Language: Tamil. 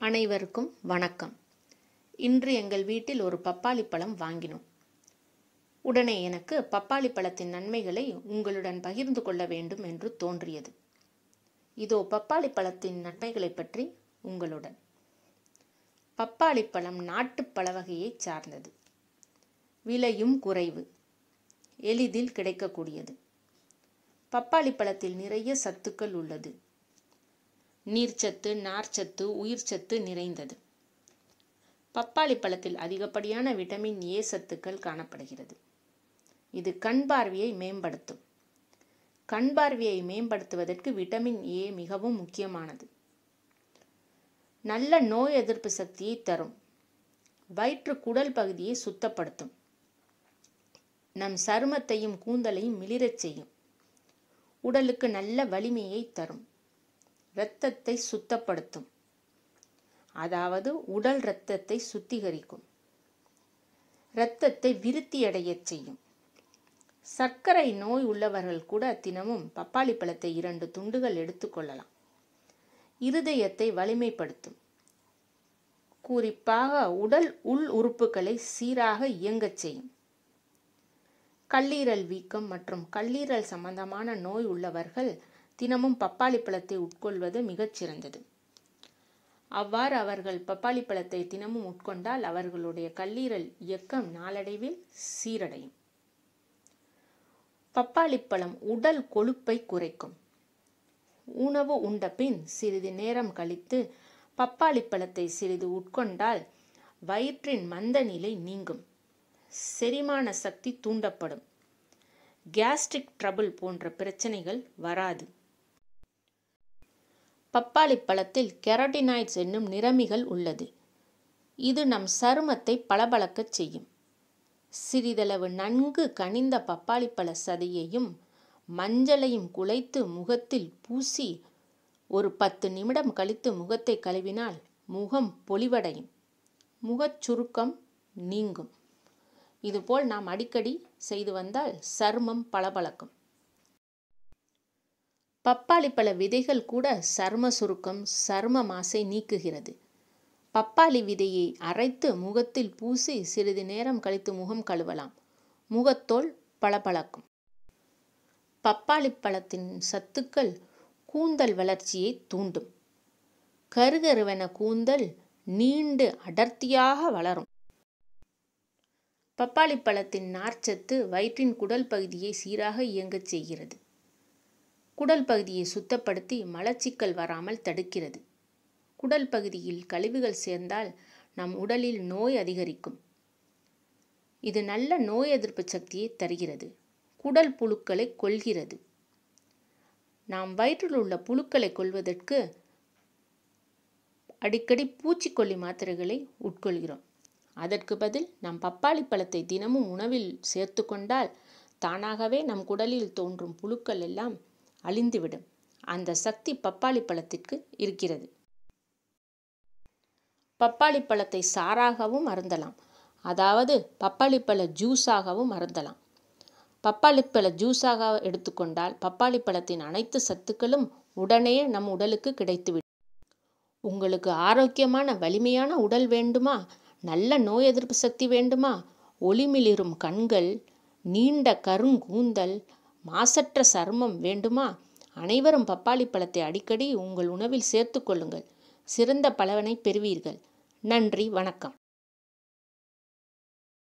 அனைவருக்கும் வணக்கம் இன்று எங்கள் வீட்டில் ஒரு பப்பாளி பழம் வாங்கினோம் உடனே எனக்கு பப்பாளி பழத்தின் நன்மைகளை உங்களுடன் பகிர்ந்து கொள்ள வேண்டும் என்று தோன்றியது இதோ பப்பாளி பழத்தின் நன்மைகளை பற்றி உங்களுடன் பப்பாளி பழம் நாட்டுப் பழ வகையைச் சார்ந்தது விலையும் குறைவு எளிதில் கிடைக்கக்கூடியது பப்பாளி பழத்தில் நிறைய சத்துக்கள் உள்ளது நீர்ச்சத்து நார்ச்சத்து உயிர்ச்சத்து நிறைந்தது பப்பாளி பழத்தில் அதிகப்படியான விட்டமின் ஏ சத்துக்கள் காணப்படுகிறது இது கண் பார்வையை மேம்படுத்தும் கண் பார்வையை மேம்படுத்துவதற்கு விட்டமின் ஏ மிகவும் முக்கியமானது நல்ல நோய் எதிர்ப்பு சக்தியை தரும் வயிற்று குடல் பகுதியை சுத்தப்படுத்தும் நம் சருமத்தையும் கூந்தலையும் மிளிரச் செய்யும் உடலுக்கு நல்ல வலிமையை தரும் இரத்தத்தை சுத்தப்படுத்தும் அதாவது உடல் இரத்தத்தை சுத்திகரிக்கும் இரத்தத்தை விருத்தியடையச் செய்யும் சர்க்கரை நோய் உள்ளவர்கள் கூட தினமும் பப்பாளி பழத்தை இரண்டு துண்டுகள் எடுத்துக்கொள்ளலாம் இருதயத்தை வலிமைப்படுத்தும் குறிப்பாக உடல் உள் உறுப்புகளை சீராக இயங்கச் செய்யும் கல்லீரல் வீக்கம் மற்றும் கல்லீரல் சம்பந்தமான நோய் உள்ளவர்கள் தினமும் பப்பாளி பழத்தை உட்கொள்வது மிகச் சிறந்தது அவ்வாறு அவர்கள் பப்பாளி பழத்தை தினமும் உட்கொண்டால் அவர்களுடைய கல்லீரல் இயக்கம் நாளடைவில் சீரடையும் பப்பாளி பழம் உடல் கொழுப்பை குறைக்கும் உணவு உண்ட பின் சிறிது நேரம் கழித்து பப்பாளி பழத்தை சிறிது உட்கொண்டால் வயிற்றின் மந்த நிலை நீங்கும் செரிமான சக்தி தூண்டப்படும் கேஸ்ட்ரிக் ட்ரபிள் போன்ற பிரச்சனைகள் வராது பப்பாளி பழத்தில் கெரட்டினாய்ட்ஸ் என்னும் நிறமிகள் உள்ளது இது நம் சருமத்தை பளபளக்கச் செய்யும் சிறிதளவு நன்கு கனிந்த பப்பாளி பழ சதையையும் மஞ்சளையும் குலைத்து முகத்தில் பூசி ஒரு பத்து நிமிடம் கழித்து முகத்தை கழுவினால் முகம் பொலிவடையும் முகச் சுருக்கம் நீங்கும் இதுபோல் நாம் அடிக்கடி செய்து வந்தால் சருமம் பளபளக்கும் பப்பாளி பழ விதைகள் கூட சரும சுருக்கம் சரும மாசை நீக்குகிறது பப்பாளி விதையை அரைத்து முகத்தில் பூசி சிறிது நேரம் கழித்து முகம் கழுவலாம் முகத்தோல் பளபளக்கும் பப்பாளி பழத்தின் சத்துக்கள் கூந்தல் வளர்ச்சியை தூண்டும் கருகருவென கூந்தல் நீண்டு அடர்த்தியாக வளரும் பப்பாளி பழத்தின் நார்ச்சத்து வயிற்றின் குடல் பகுதியை சீராக இயங்கச் செய்கிறது குடல் பகுதியை சுத்தப்படுத்தி மலச்சிக்கல் வராமல் தடுக்கிறது குடல் பகுதியில் கழிவுகள் சேர்ந்தால் நம் உடலில் நோய் அதிகரிக்கும் இது நல்ல நோய் எதிர்ப்பு சக்தியை தருகிறது குடல் புழுக்களை கொல்கிறது நாம் வயிற்றில் உள்ள புழுக்களை கொல்வதற்கு அடிக்கடி பூச்சிக்கொல்லி மாத்திரைகளை உட்கொள்கிறோம் அதற்கு பதில் நம் பப்பாளி பழத்தை தினமும் உணவில் சேர்த்து கொண்டால் தானாகவே நம் குடலில் தோன்றும் புழுக்கள் எல்லாம் அழிந்துவிடும் அந்த சக்தி பப்பாளி பழத்திற்கு இருக்கிறது பப்பாளி பழத்தை சாறாகவும் அருந்தலாம் அதாவது பப்பாளி பழ ஜூஸாகவும் அருந்தலாம் பப்பாளி பழ ஜூஸாக எடுத்துக்கொண்டால் பப்பாளி பழத்தின் அனைத்து சத்துக்களும் உடனே நம் உடலுக்கு கிடைத்துவிடும் உங்களுக்கு ஆரோக்கியமான வலிமையான உடல் வேண்டுமா நல்ல நோய் எதிர்ப்பு சக்தி வேண்டுமா ஒளிமிளிரும் கண்கள் நீண்ட கருங்கூந்தல் மாசற்ற சருமம் வேண்டுமா அனைவரும் பப்பாளி பழத்தை அடிக்கடி உங்கள் உணவில் சேர்த்து கொள்ளுங்கள் சிறந்த பலவனை பெறுவீர்கள் நன்றி வணக்கம்